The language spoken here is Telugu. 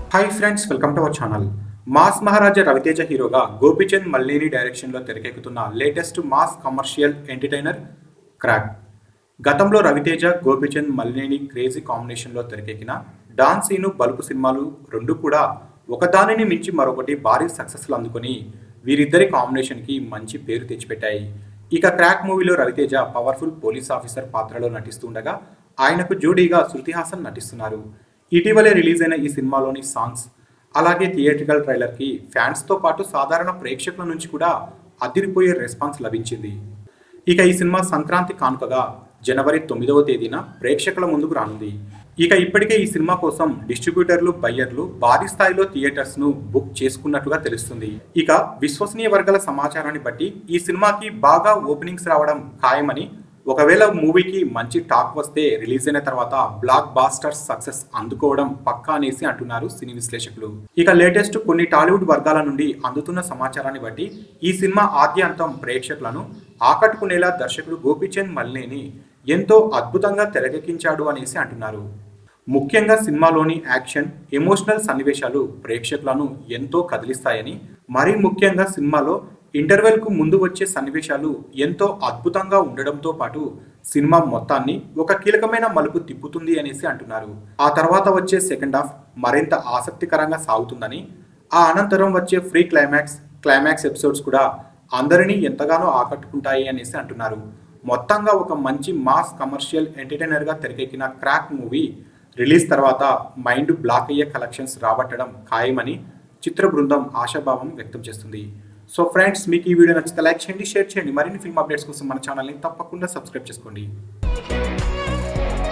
hi friends welcome to our channel mass Maharaja Raviteja హీరోగా గోపిచంద్ మల్లేని డైరెక్షన్లో తెరకెక్కుతున్న latest mass commercial entertainer crack గతంలో రవితేజ గోపిచంద్ మల్లేని క్రేజీ కాంబినేషన్లో తెరకెక్కిన డాన్సీను బలుపు సినిమాలు రెండు కూడా ఒకదానిని మించి మరొకటి భారీ సక్సెస్లు అందుకొని వీరిద్దరి కాంబినేషన్కి మంచి పేరు తెచ్చిపెట్టాయి ఇక క్రాక్ మూవీలో రవితేజ పవర్ఫుల్ పోలీస్ ఆఫీసర్ పాత్రలో నటిస్తుండగా ఆయనకు జోడీగా శృతి హాసన్ నటిస్తున్నారు ఇటీవలే రిలీజ్ అయిన ఈ సినిమాలోని సాంగ్స్ అలాగే థియేట్రికల్ ట్రైలర్కి ఫ్యాన్స్తో పాటు సాధారణ ప్రేక్షకుల నుంచి కూడా అదిరిపోయే రెస్పాన్స్ లభించింది ఇక ఈ సినిమా సంక్రాంతి కానుకగా జనవరి తొమ్మిదవ తేదీన ప్రేక్షకుల ముందుకు రానుంది ఇక ఇప్పటికే ఈ సినిమా కోసం డిస్ట్రిబ్యూటర్లు బయ్యర్లు భారీ స్థాయిలో థియేటర్స్ ను బుక్ చేసుకున్నట్టుగా తెలుస్తుంది ఇక విశ్వసనీయ వర్గాల సమాచారాన్ని బట్టి ఈ సినిమాకి బాగా ఓపెనింగ్స్ రావడం ఖాయమని ఒకవేళ మూవీకి మంచి టాక్ వస్తే రిలీజ్ అయిన తర్వాత బ్లాక్ బాస్టర్ సక్సెస్ అందుకోవడం పక్కా అనేసి అంటున్నారు సినీ విశ్లేషకులు ఇక లేటెస్ట్ కొన్ని టాలీవుడ్ వర్గాల నుండి అందుతున్న సమాచారాన్ని బట్టి ఈ సినిమా ఆద్యాంతం ప్రేక్షకులను ఆకట్టుకునేలా దర్శకుడు గోపీచంద్ మల్లేని ఎంతో అద్భుతంగా తెరకెక్కించాడు అనేసి అంటున్నారు ముఖ్యంగా సినిమాలోని యాక్షన్ ఎమోషనల్ సన్నివేశాలు ప్రేక్షకులను ఎంతో కదిలిస్తాయని మరీ ముఖ్యంగా సినిమాలో ఇంటర్వెల్ కు ముందు వచ్చే సన్నివేశాలు ఎంతో అద్భుతంగా ఉండడంతో పాటు సినిమా మొత్తాన్ని ఒక కీలకమైన మలుపు తిప్పుతుంది అనేసి అంటున్నారు ఆ తర్వాత వచ్చే సెకండ్ హాఫ్ మరింత ఆసక్తికరంగా సాగుతుందని ఆ అనంతరం వచ్చే ఫ్రీ క్లైమాక్స్ క్లైమాక్స్ ఎపిసోడ్స్ కూడా అందరినీ ఎంతగానో ఆకట్టుకుంటాయి అనేసి అంటున్నారు మొత్తంగా ఒక మంచి మాస్ కమర్షియల్ ఎంటర్టైనర్గా తెరకెక్కిన క్రాక్ మూవీ రిలీజ్ తర్వాత మైండ్ బ్లాక్ అయ్యే కలెక్షన్స్ రాబట్టడం ఖాయమని చిత్ర బృందం ఆశాభావం వ్యక్తం చేస్తుంది సో ఫ్రెండ్స్ మీకు ఈ వీడియో నచ్చితే లైక్ చేయండి షేర్ చేయండి మరిన్ని ఫిల్మ్ అప్డేట్స్ కోసం మన ఛానల్ని తప్పకుండా సబ్స్క్రైబ్ చేసుకోండి